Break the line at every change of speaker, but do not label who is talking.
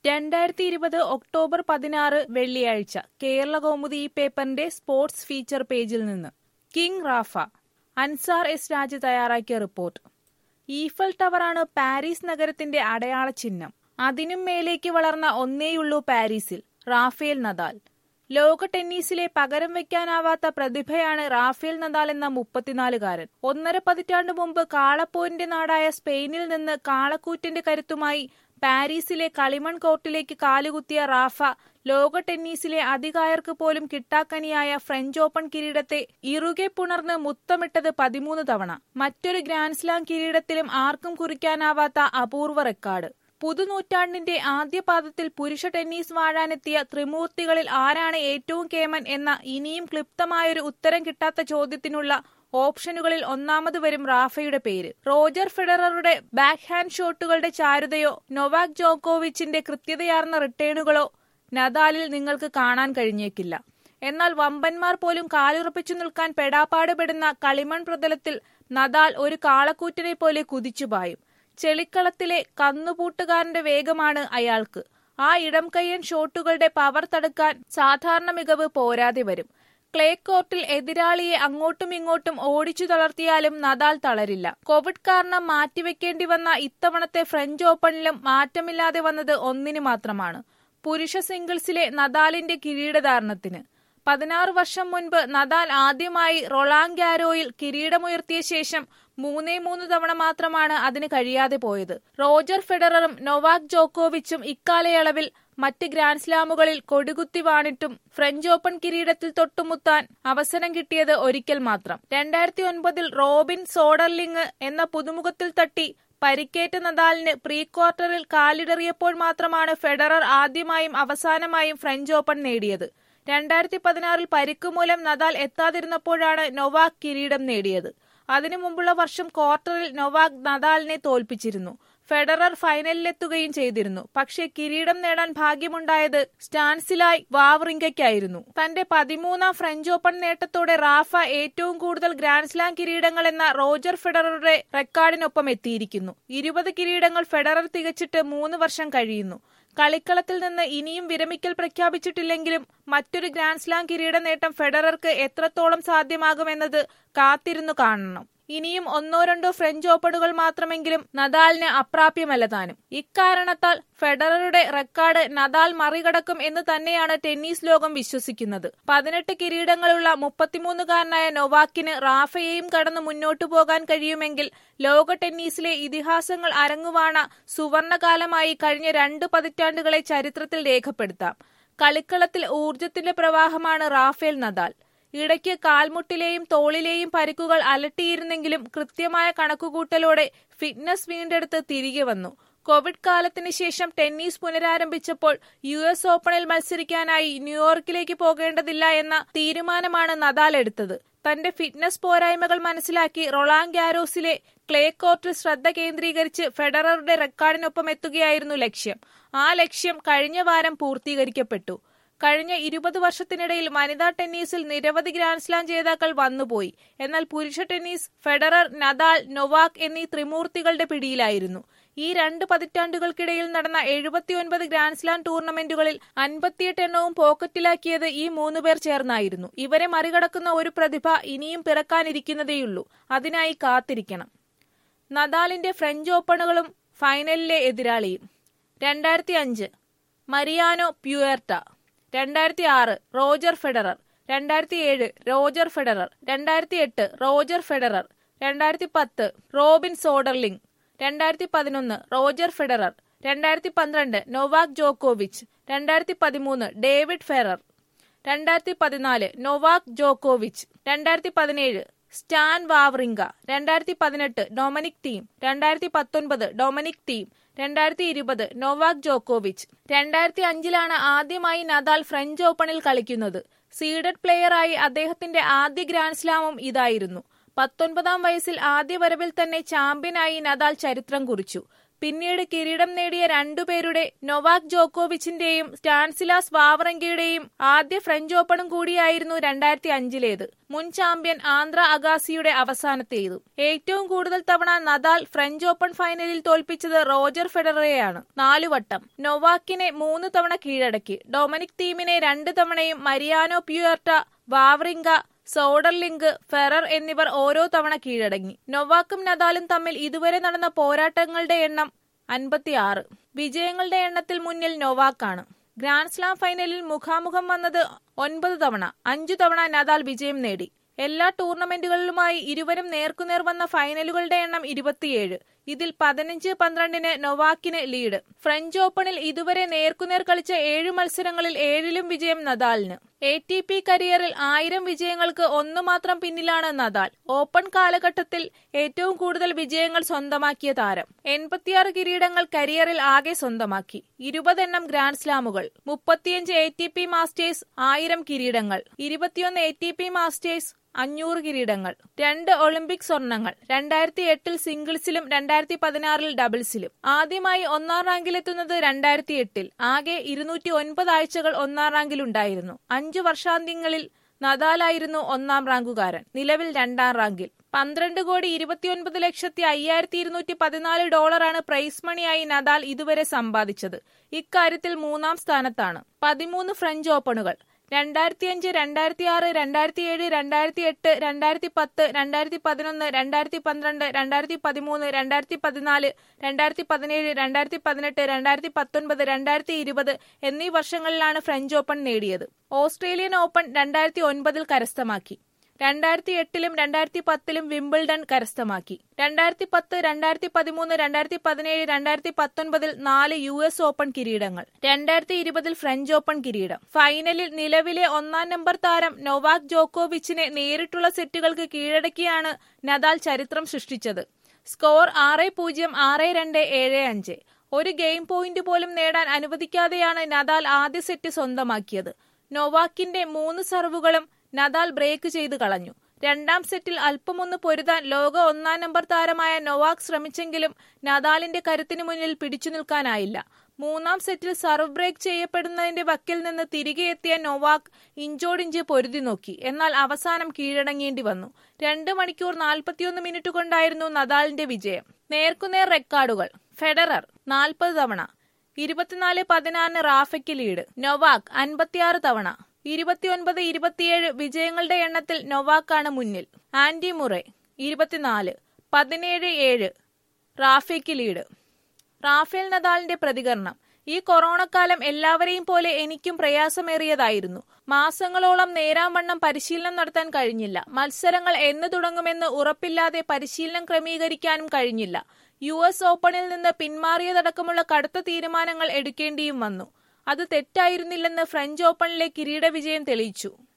രണ്ടായിരത്തി ഇരുപത് ഒക്ടോബർ പതിനാറ് വെള്ളിയാഴ്ച കേരള കൗമുദി ഈ പേപ്പറിന്റെ സ്പോർട്സ് ഫീച്ചർ പേജിൽ നിന്ന് king Rafa Ansar S Raj തയ്യാറാക്കിയ റിപ്പോർട്ട് ഈഫൽ ടവറാണ് പാരീസ് നഗരത്തിന്റെ അടയാള ചിഹ്നം അതിനും മേലേക്ക് വളർന്ന ഒന്നേയുള്ളൂ പാരീസിൽ റാഫേൽ നദാൽ ലോക ടെന്നീസിലെ പകരം വെക്കാനാവാത്ത പ്രതിഭയാണ് റാഫേൽ നദാൽ എന്ന മുപ്പത്തിനാലുകാരൻ ഒന്നര പതിറ്റാണ്ട് മുമ്പ് കാളപ്പോരിന്റെ നാടായ സ്പെയിനിൽ നിന്ന് കാളക്കൂറ്റിന്റെ കരുത്തുമായി പാരീസിലെ കളിമൺ കോർട്ടിലേക്ക് കാലുകുത്തിയ റാഫ ലോക ടെന്നീസിലെ അധികായർക്ക് പോലും കിട്ടാക്കനിയായ ഫ്രഞ്ച് ഓപ്പൺ കിരീടത്തെ ഇറുകെ പുണർന്ന് മുത്തമിട്ടത് പതിമൂന്ന് തവണ മറ്റൊരു ഗ്രാൻഡ്സ്ലാം കിരീടത്തിലും ആർക്കും കുറിക്കാനാവാത്ത അപൂർവ റെക്കോർഡ് പുതുനൂറ്റാണ്ടിന്റെ ആദ്യ പാദത്തിൽ പുരുഷ ടെന്നീസ് വാഴാനെത്തിയ ത്രിമൂർത്തികളിൽ ആരാണ് ഏറ്റവും കേമൻ എന്ന ഇനിയും ക്ലിപ്തമായൊരു ഉത്തരം കിട്ടാത്ത ചോദ്യത്തിനുള്ള ഓപ്ഷനുകളിൽ ഒന്നാമത് വരും റാഫയുടെ പേര് റോജർ ഫെഡററുടെ ബാക്ക് ഹാൻഡ് ഷോട്ടുകളുടെ ചാരുതയോ നൊവാക് ജോക്കോവിച്ചിന്റെ കൃത്യതയാർന്ന റിട്ടേണുകളോ നദാലിൽ നിങ്ങൾക്ക് കാണാൻ കഴിഞ്ഞേക്കില്ല എന്നാൽ വമ്പന്മാർ പോലും കാലുറപ്പിച്ചു നിൽക്കാൻ പെടാപ്പാടുപെടുന്ന കളിമൺ പ്രതലത്തിൽ നദാൽ ഒരു കാളക്കൂറ്റിനെ പോലെ കുതിച്ചുപായും ചെളിക്കളത്തിലെ കന്നുപൂട്ടുകാരന്റെ വേഗമാണ് അയാൾക്ക് ആ ഇടം കയ്യൻ ഷോട്ടുകളുടെ പവർ തടുക്കാൻ സാധാരണ മികവ് പോരാതെ വരും ക്ലേ കോർട്ടിൽ എതിരാളിയെ അങ്ങോട്ടും ഇങ്ങോട്ടും ഓടിച്ചു തളർത്തിയാലും നദാൽ തളരില്ല കോവിഡ് കാരണം മാറ്റിവെക്കേണ്ടി വന്ന ഇത്തവണത്തെ ഫ്രഞ്ച് ഓപ്പണിലും മാറ്റമില്ലാതെ വന്നത് ഒന്നിന് മാത്രമാണ് പുരുഷ സിംഗിൾസിലെ നദാലിന്റെ കിരീടധാരണത്തിന് പതിനാറ് വർഷം മുൻപ് നദാൽ ആദ്യമായി റൊളാങ് ഗാരോയിൽ കിരീടമുയർത്തിയ ശേഷം മൂന്നേ മൂന്ന് തവണ മാത്രമാണ് അതിന് കഴിയാതെ പോയത് റോജർ ഫെഡററും നൊവാക് ജോക്കോവിച്ചും ഇക്കാലയളവിൽ മറ്റ് ഗ്രാൻഡ്സ്ലാമുകളിൽ കൊടികുത്തി വാണിട്ടും ഫ്രഞ്ച് ഓപ്പൺ കിരീടത്തിൽ തൊട്ടുമുത്താൻ അവസരം കിട്ടിയത് ഒരിക്കൽ മാത്രം രണ്ടായിരത്തി ഒൻപതിൽ റോബിൻ സോഡർലിംഗ് എന്ന പുതുമുഖത്തിൽ തട്ടി പരിക്കേറ്റ നദാലിന് പ്രീ ക്വാർട്ടറിൽ കാലിടറിയപ്പോൾ മാത്രമാണ് ഫെഡറർ ആദ്യമായും അവസാനമായും ഫ്രഞ്ച് ഓപ്പൺ നേടിയത് രണ്ടായിരത്തി പതിനാറിൽ പരിക്ക് മൂലം നദാൽ എത്താതിരുന്നപ്പോഴാണ് നൊവാക് കിരീടം നേടിയത് അതിനു മുമ്പുള്ള വർഷം ക്വാർട്ടറിൽ നൊവാക് നദാലിനെ തോൽപ്പിച്ചിരുന്നു ഫെഡറർ ഫൈനലിലെത്തുകയും ചെയ്തിരുന്നു പക്ഷേ കിരീടം നേടാൻ ഭാഗ്യമുണ്ടായത് സ്റ്റാൻസിലായി വാവറിങ്കയ്ക്കായിരുന്നു തന്റെ പതിമൂന്നാം ഫ്രഞ്ച് ഓപ്പൺ നേട്ടത്തോടെ റാഫ ഏറ്റവും കൂടുതൽ ഗ്രാൻഡ്സ്ലാം കിരീടങ്ങൾ എന്ന റോജർ ഫെഡററുടെ റെക്കോർഡിനൊപ്പം എത്തിയിരിക്കുന്നു ഇരുപത് കിരീടങ്ങൾ ഫെഡറർ തികച്ചിട്ട് മൂന്ന് വർഷം കഴിയുന്നു കളിക്കളത്തിൽ നിന്ന് ഇനിയും വിരമിക്കൽ പ്രഖ്യാപിച്ചിട്ടില്ലെങ്കിലും മറ്റൊരു ഗ്രാൻഡ്സ്ലാം കിരീട നേട്ടം ഫെഡറർക്ക് എത്രത്തോളം സാധ്യമാകുമെന്നത് കാത്തിരുന്നു കാണണം ഇനിയും ഒന്നോ രണ്ടോ ഫ്രഞ്ച് ഓപ്പണുകൾ മാത്രമെങ്കിലും നദാലിന് അപ്രാപ്യമല്ല താനും ഇക്കാരണത്താൽ ഫെഡററുടെ റെക്കോർഡ് നദാൽ മറികടക്കും എന്ന് തന്നെയാണ് ടെന്നീസ് ലോകം വിശ്വസിക്കുന്നത് പതിനെട്ട് കിരീടങ്ങളുള്ള മുപ്പത്തിമൂന്നുകാരനായ നൊവാക്കിന് റാഫയെയും കടന്ന് മുന്നോട്ടു പോകാൻ കഴിയുമെങ്കിൽ ലോക ടെന്നീസിലെ ഇതിഹാസങ്ങൾ അരങ്ങുവാണ സുവർണകാലമായി കഴിഞ്ഞ രണ്ട് പതിറ്റാണ്ടുകളെ ചരിത്രത്തിൽ രേഖപ്പെടുത്താം കളിക്കളത്തിൽ ഊർജത്തിന്റെ പ്രവാഹമാണ് റാഫേൽ നദാൽ ഇടയ്ക്ക് കാൽമുട്ടിലെയും തോളിലെയും പരിക്കുകൾ അലട്ടിയിരുന്നെങ്കിലും കൃത്യമായ കണക്കുകൂട്ടലോടെ ഫിറ്റ്നസ് വീണ്ടെടുത്ത് തിരികെ വന്നു കോവിഡ് കാലത്തിന് ശേഷം ടെന്നീസ് പുനരാരംഭിച്ചപ്പോൾ യു എസ് ഓപ്പണിൽ മത്സരിക്കാനായി ന്യൂയോർക്കിലേക്ക് പോകേണ്ടതില്ല എന്ന തീരുമാനമാണ് നദാൽ എടുത്തത് തന്റെ ഫിറ്റ്നസ് പോരായ്മകൾ മനസ്സിലാക്കി റൊളാങ് ഗാരോസിലെ ക്ലേ കോർട്ടിൽ ശ്രദ്ധ കേന്ദ്രീകരിച്ച് ഫെഡററുടെ റെക്കോർഡിനൊപ്പം എത്തുകയായിരുന്നു ലക്ഷ്യം ആ ലക്ഷ്യം കഴിഞ്ഞ വാരം പൂർത്തീകരിക്കപ്പെട്ടു കഴിഞ്ഞ ഇരുപത് വർഷത്തിനിടയിൽ വനിതാ ടെന്നീസിൽ നിരവധി ഗ്രാൻഡ്സ്ലാം ജേതാക്കൾ വന്നുപോയി എന്നാൽ പുരുഷ ടെന്നീസ് ഫെഡറർ നദാൽ നൊവാക് എന്നീ ത്രിമൂർത്തികളുടെ പിടിയിലായിരുന്നു ഈ രണ്ട് പതിറ്റാണ്ടുകൾക്കിടയിൽ നടന്ന എഴുപത്തിയൊൻപത് ഗ്രാൻഡ്സ്ലാം ടൂർണമെന്റുകളിൽ അൻപത്തിയെട്ട് എണ്ണവും പോക്കറ്റിലാക്കിയത് ഈ മൂന്നുപേർ ചേർന്നായിരുന്നു ഇവരെ മറികടക്കുന്ന ഒരു പ്രതിഭ ഇനിയും പിറക്കാനിരിക്കുന്നതേയുള്ളൂ അതിനായി കാത്തിരിക്കണം നദാലിന്റെ ഫ്രഞ്ച് ഓപ്പണുകളും ഫൈനലിലെ എതിരാളിയും രണ്ടായിരത്തി അഞ്ച് മരിയാനോ പ്യുയർട്ട രണ്ടായിരത്തി ആറ് റോജർ ഫെഡറർ രണ്ടായിരത്തി ഏഴ് റോജർ ഫെഡറർ രണ്ടായിരത്തി എട്ട് റോജർ ഫെഡറർ രണ്ടായിരത്തി പത്ത് റോബിൻ സോഡർലിംഗ് രണ്ടായിരത്തി പതിനൊന്ന് റോജർ ഫെഡറർ രണ്ടായിരത്തി പന്ത്രണ്ട് നൊവാക് ജോക്കോവിച്ച് രണ്ടായിരത്തി പതിമൂന്ന് ഡേവിഡ് ഫെറർ രണ്ടായിരത്തി പതിനാല് നൊവാക് ജോക്കോവിച്ച് രണ്ടായിരത്തി പതിനേഴ് സ്റ്റാൻ വാവറിങ്ക രണ്ടായിരത്തി പതിനെട്ട് ഡൊമനിക് ടീം രണ്ടായിരത്തി പത്തൊൻപത് ഡൊമനിക് ടീം രണ്ടായിരത്തി ഇരുപത് നൊവാക് ജോക്കോവിച്ച് രണ്ടായിരത്തി അഞ്ചിലാണ് ആദ്യമായി നദാൽ ഫ്രഞ്ച് ഓപ്പണിൽ കളിക്കുന്നത് സീഡഡ് പ്ലെയറായി അദ്ദേഹത്തിന്റെ ആദ്യ ഗ്രാൻഡ്സ്ലാമും ഇതായിരുന്നു പത്തൊൻപതാം വയസ്സിൽ ആദ്യ വരവിൽ തന്നെ ചാമ്പ്യനായി നദാൽ ചരിത്രം കുറിച്ചു പിന്നീട് കിരീടം നേടിയ രണ്ടുപേരുടെ നൊവാക് ജോക്കോവിച്ചിന്റെയും സ്റ്റാൻസിലാസ് വാവറങ്കിയുടെയും ആദ്യ ഫ്രഞ്ച് ഓപ്പണും കൂടിയായിരുന്നു രണ്ടായിരത്തി അഞ്ചിലേത് മുൻ ചാമ്പ്യൻ ആന്ധ്ര അഗാസിയുടെ അവസാനത്തേതും ഏറ്റവും കൂടുതൽ തവണ നദാൽ ഫ്രഞ്ച് ഓപ്പൺ ഫൈനലിൽ തോൽപ്പിച്ചത് റോജർ ഫെഡററെയാണ് നാലുവട്ടം നൊവാക്കിനെ മൂന്ന് തവണ കീഴടക്കി ഡൊമിനിക് തീമിനെ രണ്ട് തവണയും മരിയാനോ പ്യുയർട്ട വാവറിങ്ക സോഡർലിങ്ക് ഫെറർ എന്നിവർ ഓരോ തവണ കീഴടങ്ങി നൊവാക്കും നദാലും തമ്മിൽ ഇതുവരെ നടന്ന പോരാട്ടങ്ങളുടെ എണ്ണം അൻപത്തിയാറ് വിജയങ്ങളുടെ എണ്ണത്തിൽ മുന്നിൽ നൊവാക്കാണ് ഗ്രാൻഡ് സ്ലാം ഫൈനലിൽ മുഖാമുഖം വന്നത് ഒൻപത് തവണ അഞ്ചു തവണ നദാൽ വിജയം നേടി എല്ലാ ടൂർണമെന്റുകളിലുമായി ഇരുവരും നേർക്കുനേർ വന്ന ഫൈനലുകളുടെ എണ്ണം ഇരുപത്തിയേഴ് ഇതിൽ പതിനഞ്ച് പന്ത്രണ്ടിന് നൊവാക്കിന് ലീഡ് ഫ്രഞ്ച് ഓപ്പണിൽ ഇതുവരെ നേർക്കുനേർ കളിച്ച ഏഴ് മത്സരങ്ങളിൽ ഏഴിലും വിജയം നദാലിന് എ ടി പി കരിയറിൽ ആയിരം വിജയങ്ങൾക്ക് ഒന്നു മാത്രം പിന്നിലാണ് നദാൽ ഓപ്പൺ കാലഘട്ടത്തിൽ ഏറ്റവും കൂടുതൽ വിജയങ്ങൾ സ്വന്തമാക്കിയ താരം എൺപത്തിയാറ് കിരീടങ്ങൾ കരിയറിൽ ആകെ സ്വന്തമാക്കി ഇരുപതെണ്ണം ഗ്രാൻഡ് സ്ലാമുകൾ മുപ്പത്തിയഞ്ച് എ ടി പി മാസ്റ്റേഴ്സ് ആയിരം കിരീടങ്ങൾ ഇരുപത്തിയൊന്ന് എ ടി പി മാസ്റ്റേഴ്സ് അഞ്ഞൂറ് കിരീടങ്ങൾ രണ്ട് ഒളിമ്പിക് സ്വർണങ്ങൾ രണ്ടായിരത്തി എട്ടിൽ സിംഗിൾസിലും രണ്ടായിരത്തി പതിനാറിൽ ഡബിൾസിലും ആദ്യമായി ഒന്നാം റാങ്കിലെത്തുന്നത് രണ്ടായിരത്തി എട്ടിൽ ആകെ ഇരുന്നൂറ്റി ഒൻപത് ആഴ്ചകൾ ഒന്നാം റാങ്കിലുണ്ടായിരുന്നു അഞ്ചു വർഷാന്ത്യങ്ങളിൽ നദാലായിരുന്നു ഒന്നാം റാങ്കുകാരൻ നിലവിൽ രണ്ടാം റാങ്കിൽ പന്ത്രണ്ട് കോടി ഇരുപത്തിയൊൻപത് ലക്ഷത്തി അയ്യായിരത്തി ഇരുന്നൂറ്റി പതിനാല് ഡോളറാണ് പ്രൈസ് മണിയായി നദാൽ ഇതുവരെ സമ്പാദിച്ചത് ഇക്കാര്യത്തിൽ മൂന്നാം സ്ഥാനത്താണ് പതിമൂന്ന് ഫ്രഞ്ച് ഓപ്പണുകൾ രണ്ടായിരത്തി അഞ്ച് രണ്ടായിരത്തി ആറ് രണ്ടായിരത്തി ഏഴ് രണ്ടായിരത്തി എട്ട് രണ്ടായിരത്തി പത്ത് രണ്ടായിരത്തി പതിനൊന്ന് രണ്ടായിരത്തി പന്ത്രണ്ട് രണ്ടായിരത്തി പതിമൂന്ന് രണ്ടായിരത്തി പതിനാല് രണ്ടായിരത്തി പതിനേഴ് രണ്ടായിരത്തി പതിനെട്ട് രണ്ടായിരത്തി പത്തൊൻപത് രണ്ടായിരത്തി ഇരുപത് എന്നീ വർഷങ്ങളിലാണ് ഫ്രഞ്ച് ഓപ്പൺ നേടിയത് ഓസ്ട്രേലിയൻ ഓപ്പൺ രണ്ടായിരത്തി ഒൻപതിൽ കരസ്ഥമാക്കി രണ്ടായിരത്തി എട്ടിലും രണ്ടായിരത്തി പത്തിലും വിംബിൾഡൺ കരസ്ഥമാക്കി രണ്ടായിരത്തി പത്ത് രണ്ടായിരത്തി പതിമൂന്ന് രണ്ടായിരത്തി പതിനേഴ് രണ്ടായിരത്തി പത്തൊൻപതിൽ നാല് യു എസ് ഓപ്പൺ കിരീടങ്ങൾ രണ്ടായിരത്തി ഇരുപതിൽ ഫ്രഞ്ച് ഓപ്പൺ കിരീടം ഫൈനലിൽ നിലവിലെ ഒന്നാം നമ്പർ താരം നൊവാക് ജോക്കോവിച്ചിനെ നേരിട്ടുള്ള സെറ്റുകൾക്ക് കീഴടക്കിയാണ് നദാൽ ചരിത്രം സൃഷ്ടിച്ചത് സ്കോർ ആറ് പൂജ്യം ആറ് രണ്ട് ഏഴ് അഞ്ച് ഒരു ഗെയിം പോയിന്റ് പോലും നേടാൻ അനുവദിക്കാതെയാണ് നദാൽ ആദ്യ സെറ്റ് സ്വന്തമാക്കിയത് നൊവാക്കിന്റെ മൂന്ന് സർവുകളും നദാൽ ബ്രേക്ക് ചെയ്ത് കളഞ്ഞു രണ്ടാം സെറ്റിൽ അല്പമൊന്ന് പൊരുതാൻ ലോക ഒന്നാം നമ്പർ താരമായ നൊവാക് ശ്രമിച്ചെങ്കിലും നദാലിന്റെ കരുത്തിനു മുന്നിൽ പിടിച്ചു നിൽക്കാനായില്ല മൂന്നാം സെറ്റിൽ സർവ് ബ്രേക്ക് ചെയ്യപ്പെടുന്നതിന്റെ വക്കിൽ നിന്ന് തിരികെ എത്തിയ നൊവാക് ഇഞ്ചോടിഞ്ച് പൊരുതി നോക്കി എന്നാൽ അവസാനം കീഴടങ്ങേണ്ടി വന്നു രണ്ട് മണിക്കൂർ നാൽപ്പത്തിയൊന്ന് മിനിറ്റ് കൊണ്ടായിരുന്നു നദാലിന്റെ വിജയം നേർക്കുനേർ റെക്കോർഡുകൾ ഫെഡറർ നാൽപ്പത് തവണ ഇരുപത്തിനാല് പതിനാറിന് റാഫയ്ക്ക് ലീഡ് നൊവാക് അൻപത്തിയാറ് തവണ ഇരുപത്തിയൊൻപത് ഇരുപത്തിയേഴ് വിജയങ്ങളുടെ എണ്ണത്തിൽ നൊവാക്കാണ് മുന്നിൽ ആന്റി മുറെ ഇരുപത്തിനാല് പതിനേഴ് ഏഴ് റാഫയ്ക്ക് ലീഡ് റാഫേൽ നദാലിന്റെ പ്രതികരണം ഈ കൊറോണക്കാലം എല്ലാവരെയും പോലെ എനിക്കും പ്രയാസമേറിയതായിരുന്നു മാസങ്ങളോളം നേരാംവണ്ണം പരിശീലനം നടത്താൻ കഴിഞ്ഞില്ല മത്സരങ്ങൾ എന്ന് തുടങ്ങുമെന്ന് ഉറപ്പില്ലാതെ പരിശീലനം ക്രമീകരിക്കാനും കഴിഞ്ഞില്ല യു എസ് ഓപ്പണിൽ നിന്ന് പിന്മാറിയതടക്കമുള്ള കടുത്ത തീരുമാനങ്ങൾ എടുക്കേണ്ടിയും വന്നു അത് തെറ്റായിരുന്നില്ലെന്ന് ഫ്രഞ്ച് ഓപ്പണിലെ കിരീട വിജയം തെളിയിച്ചു